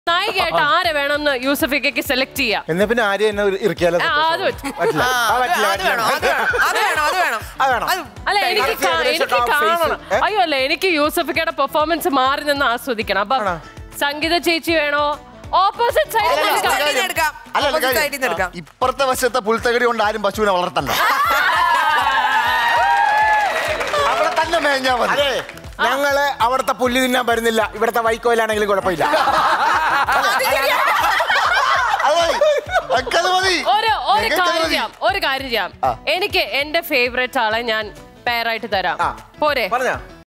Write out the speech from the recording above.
നായികയായിട്ട് ആരെ വേണമെന്ന് യൂസഫിക്കയ്ക്ക് സെലക്ട് ചെയ്യാം എന്നാ പിന്നെ ആര്യ എന്നെ ഇറക്കിയാലോ ആ, അത് പറ്റും. പറ്റില്ല ആ, ആ, അത് പറ്റില്ല, അത് വേണം അത് പറ്റില്ല. വേണം അത് വേണം അത് വേണം അത് വേണം. അത് അല്ല എനിക്ക് കറക്റ്റ് കാ- ഏകദേശം എനിക്ക് ആ face, കാണണം ഏ? അയ്യോ അല്ല എനിക്ക് യൂസഫിക്കയുടെ പെർഫോമൻസ് മാറി നിന്ന് ആസ്വദിക്കണം അപ്പൊ ആണോ? സംഗീത ചേച്ചി വേണോ ഓപ്പോസിറ്റ് സൈഡിൽ Opposite നിൽക്കാം side ന്ന് എടുക്കാം. അല്ല, അല്ല, Opposite കാര്യം. side ന്ന് എടുക്കാം. ഇപ്പുറത്തെ വശത്തെ പുൽത്തകടി കൊണ്ട് ആരും പശുവിനെ വളർത്തണ്ട അവിടെ തന്നെ മേഞ്ഞാ മതി അതെ ഞങ്ങള് അവിടുത്തെ പുല്ല് തിന്നാൻ വരുന്നില്ല ഇവിടുത്തെ വൈക്കോലാണെങ്കിലും കുഴപ്പമില്ല അതെ അക്കത് മതി ഒരു ഒരു നിങ്ങൾക്കത് കാര്യം മതി. ചെയ്യാം ഒരു കാര്യം ചെയ്യാം ആ. എനിക്ക് എന്റെ ഫേവറേറ്റ് ആളെ ഞാൻ പെയറായിട്ട് തരാം ആ. പോരെ പറഞ്ഞോ